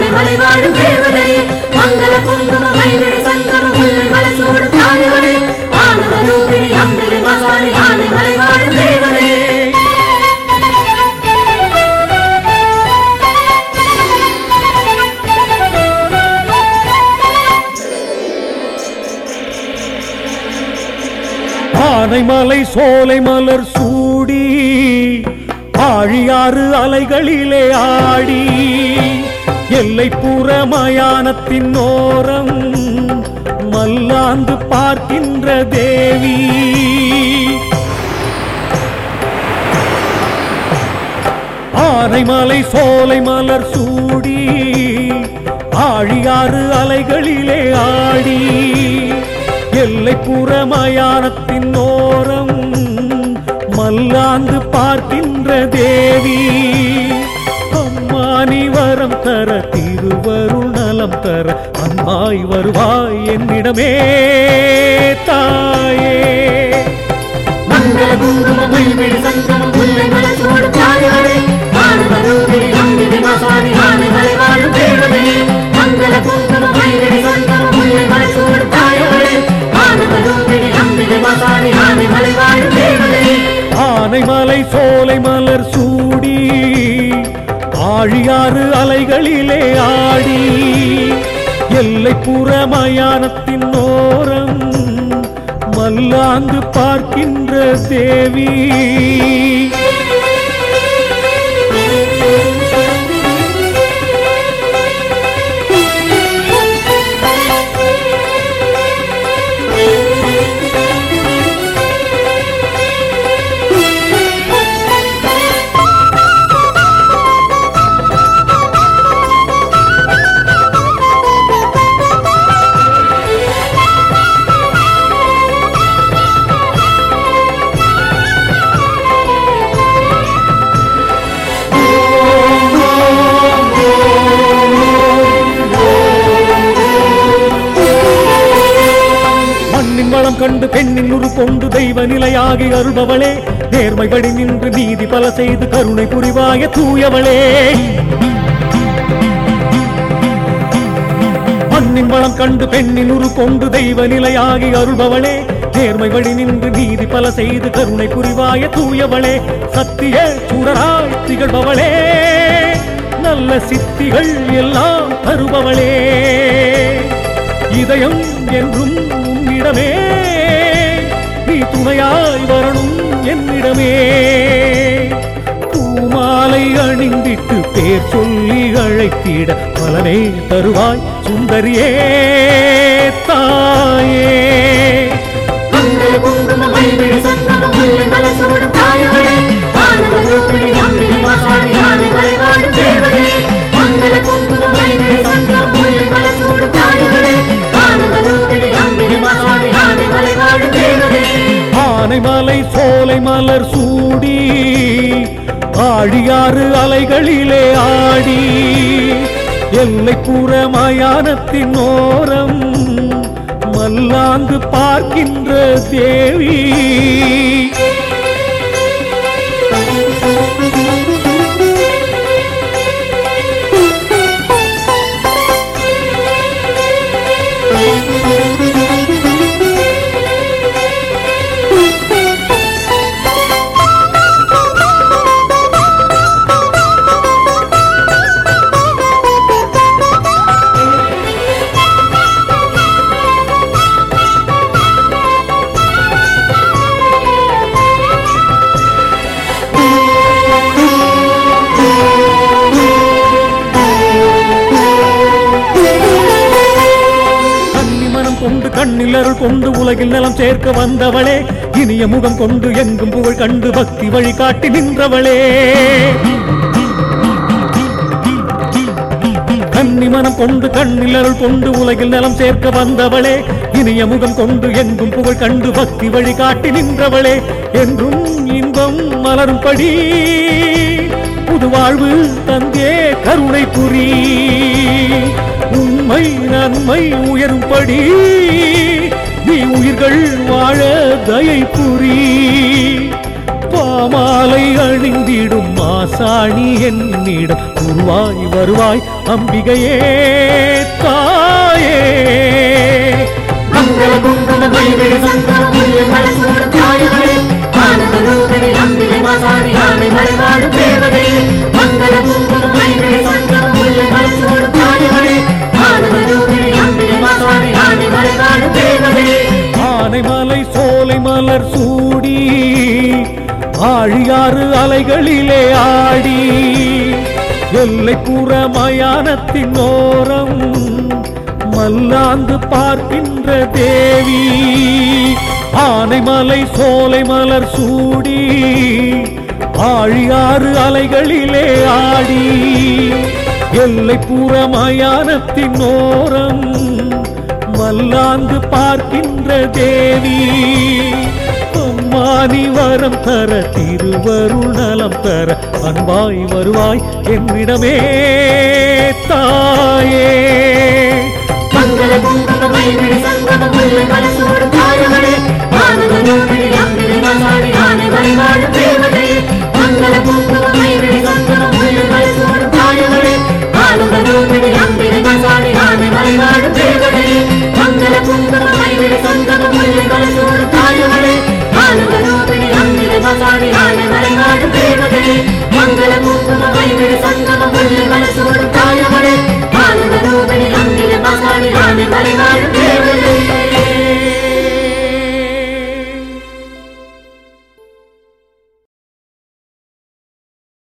ஆனை மலை வாழும் தேவனே மங்கள குங்கும மைவிழி சங்கம முல்லை மலை சூடும் தாயவனே ஆனந்த ரூபிணி அம்பிகை மசாலி ஆனை மலை வாழும் தேவனே ஆனைமலை சோலை மலர் சூடி ஆழியாறு அலைகளிலே ஆடி எல்லைப்புற மயானத்தின் ஓரம் மல்லாந்து பார்க்கின்ற தேவி ஆனைமலை சோலை மலர் சூடி ஆழியாறு அலைகளிலே ஆடி எல்லைப்புற மயானத்தின் ஓரம் மல்லாந்து பார்க்கின்ற தேவி அம்மானி வரம் தர திருவருள் நலம் தர அம்மாய் வருவாய் என்னிடமே தாயே மங்கள குங்கும மைவிழி சங்கம முல்லை மலை சூடும் தாயவனே ஆனந்த ரூபிணி அம்பிகை மசாலி ஆனை மலை வாழும் தேவனே மங்கள குங்கும மைவிழி சங்கம முல்லை மலை சூடும் தாயவனே ஆனந்த ரூபிணி அம்பிகை மசாலி ஆனை மலை வாழும் தேவனே ஆனைமலை சோலை மலர் சூடி ஆழியாறு அலைகளிலே ஆடி எல்லைப்புற மயானத்தின் ஓரம் மல்லாந்து பார்க்கின்ற தேவி மண்ணின் வளம் கண்டு பெண்ணின் உரு கொண்டு தெய்வ நிலையாகி அருள்பவளே நேர்மை வழி நின்று நீதி பல செய்து கருணை புரிவாய தூயவளே மண்ணின் வளம் கண்டு பெண்ணின் உரு கொண்டு தெய்வ நிலையாகி அருள்பவளே நேர்மை வழி நின்று நீதி பல செய்து கருணை புரிவாய தூயவளே சத்திய சுடராய் திகழ்பவளே நல்ல சித்திகள் எல்லாம் தருபவளே இதயம் என்றும் உன்னிடமே நீ துணையாய் வரணும் என்னிடமே பூமாலை அணிந்திட்டு பேர் சொல்லி அழைத்திட பலனே தருவாய் சுந்தரியே தாயே மங்கள குங்கும மைவிழி சங்கம முல்லை மலை சூடும் தாயவனே ஆனந்த ரூபிணி அம்பிகை மசாலி ஆனை மலை வாழும் தேவனே மங்கள குங்கும மைவிழி சங்கம முல்லை மலை சூடும் தாயவனே ஆனந்த ரூபிணி அம்பிகை மசாலி ஆனை மலை வாழும் தேவனே ஆனைமலை சோலை மலர் சூடி ஆழியாறு அலைகளிலே ஆடி எல்லைப்புற மயானத்தின் ஓரம் மல்லாந்து பார்க்கின்ற தேவி கன்னி மனம் கொண்டு கண்ணில் அருள் கொண்டு உலகில் நலம் சேர்க்க வந்தவளே இனிய முகம் கொண்டு எங்கும் புகழ் கண்டு பக்தி வழி காட்டி நின்றவளே கன்னி மனம் கொண்டு கண்ணில் அருள் கொண்டு உலகில் நலம் சேர்க்க வந்தவளே இனிய முகம் கொண்டு எங்கும் புகழ் கண்டு பக்தி வழி காட்டி நின்றவளே என்றும் இன்பம் மலரும்படி புது வாழ்வு தந்தே கருணை புரி உண்மை நன்மை உயரும்படி நீ உயிர்கள் வாழ தயை புரி பாமாலை அணிந்திடும் மாசாணி என்னிடம் உருவாய் வருவாய் அம்பிகையே தாயே மங்கள குங்கும மயிலிடு சங்கமம் முல்லை மலர் சூடும் தாயவளே ஆனந்த ரூபிணி அம்பிகை மாசாணி ஆனை மலைவாழும் தேவதையே மங்கள குங்கும மயிலிடு சங்கமம் முல்லை மலர் சூடும் தாயவளே ஆனந்த ரூபிணி அம்பிகை மாசாணி ஆனை மலைவாழும் தேவதையே ஆனைமலை சோலை மலர் சூடி ஆழியாறு அலைகளிலே ஆடி எல்லைப்புற மயானத்தின் ஓரம் மல்லாந்து பார்க்கின்ற தேவி ஆனைமலை சோலை மலர் சூடி ஆழியாறு அலைகளிலே ஆடி எல்லைப்புற மயானத்தின் ஓரம் மல்லாந்து பார்க்கின்ற தேவி அம்மானி வரம் தர திருவருள் நலம் தர அன்பாய் வருவாய் என்னிடமே தாயே மங்கள குங்கும மயிலிடு சங்கமம் முல்லை மலர் சூடும் தாயவளே ஆனந்த ரூபிணி அம்பிகை மாசாணி ஆனை மலைவாழும் தேவதையே மங்கள குங்கும மயிலிடு சங்கமம் முல்லை மலர் சூடும் தாயவளே ஆனந்த ரூபிணி